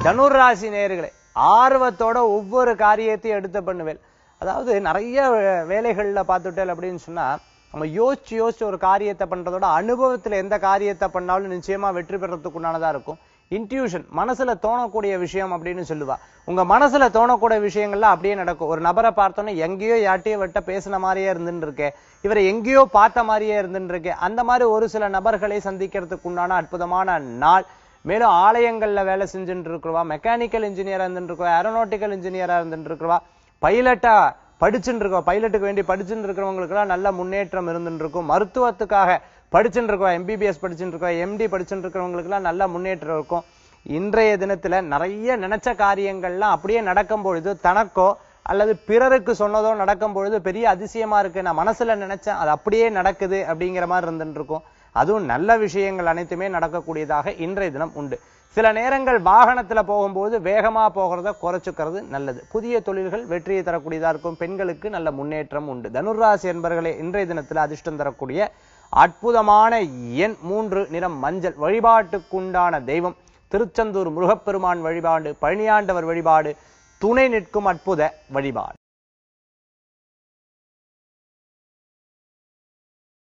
தனுர் ராசி நேயர்களே ஆர்வத்தோட ஒவ்வொரு காரியத்தையும் எடுத்து பண்ணுவேன் அதாவது நிறைய வே- வேலைகள்ல பார்த்துட்டேன் அப்படின்னு சொன்னா நம்ம யோசிச்சு யோசிச்சு ஒரு காரியத்தை பண்றதோட அனுபவத்துல எந்த காரியத்தை பண்ணாலும் நிச்சயமா வெற்றி பெறத்துக்கு உண்டானதா இருக்கும் இன்ட்யூஷன் மனசுல தோணக்கூடிய விஷயம் அப்படின்னு சொல்லுவா உங்க மனசுல தோணக்கூடிய விஷயங்கள்லாம் அப்படியே நடக்கும் ஒரு நபரை பார்த்தோன்னே எங்கேயோ யார்ட்டையோ வெட்ட பேசின மாதிரியே இருந்துட்டு இருக்கேன் இவரை எங்கேயோ பார்த்த மாதிரியே இருந்துட்டு இருக்கேன் அந்த மாதிரி ஒரு சில நபர்களை சந்திக்கிறதுக்கு உண்டான அற்புதமான நாள் மேலும் ஆலயங்கள்ல வேலை செஞ்சுட்டு இருக்கிறவா மெக்கானிக்கல் இன்ஜினியரா இருந்துட்டு இருக்கவா ஏரோநாட்டிக்கல் இன்ஜினியரா இருந்துட்டு இருக்கிறவா பைலட்டா படிச்சுட்டு இருக்கவா பைலட்டுக்கு வேண்டி படிச்சுட்டு இருக்கிறவங்களுக்குலாம் நல்ல முன்னேற்றம் இருந்துட்டு இருக்கும் மருத்துவத்துக்காக படிச்சுட்டு இருக்கவா எம்பிபிஎஸ் படிச்சுட்டு இருக்கவா எம்டி படிச்சுட்டு இருக்கிறவங்களுக்குலாம் நல்ல முன்னேற்றம் இருக்கும் இன்றைய தினத்துல நிறைய நினைச்ச காரியங்கள்லாம் அப்படியே நடக்கும் பொழுது தனக்கோ அல்லது பிறருக்கு சொன்னதோ நடக்கும் பொழுது பெரிய அதிசயமா இருக்கு நான் மனசுல நினைச்சேன் அது அப்படியே நடக்குது அப்படிங்கிற மாதிரி இருந்துட்டு இருக்கும் அதுவும் நல்ல விஷயங்கள் அனைத்துமே நடக்கக்கூடியதாக இன்றைய தினம் உண்டு சில நேரங்கள் வாகனத்துல போகும்போது வேகமா போகிறத குறைச்சுக்கிறது நல்லது புதிய தொழில்கள் வெற்றியை தரக்கூடியதா இருக்கும் பெண்களுக்கு நல்ல முன்னேற்றம் உண்டு தனுராசி என்பர்களே இன்றைய தினத்துல அதிர்ஷ்டம் தரக்கூடிய அற்புதமான எண் மூன்று நிறம் மஞ்சள் வழிபாட்டுக்குண்டான தெய்வம் திருச்செந்தூர் முருகப்பெருமான் வழிபாடு பழனியாண்டவர் வழிபாடு துணை நிற்கும் அற்புத வழிபாடு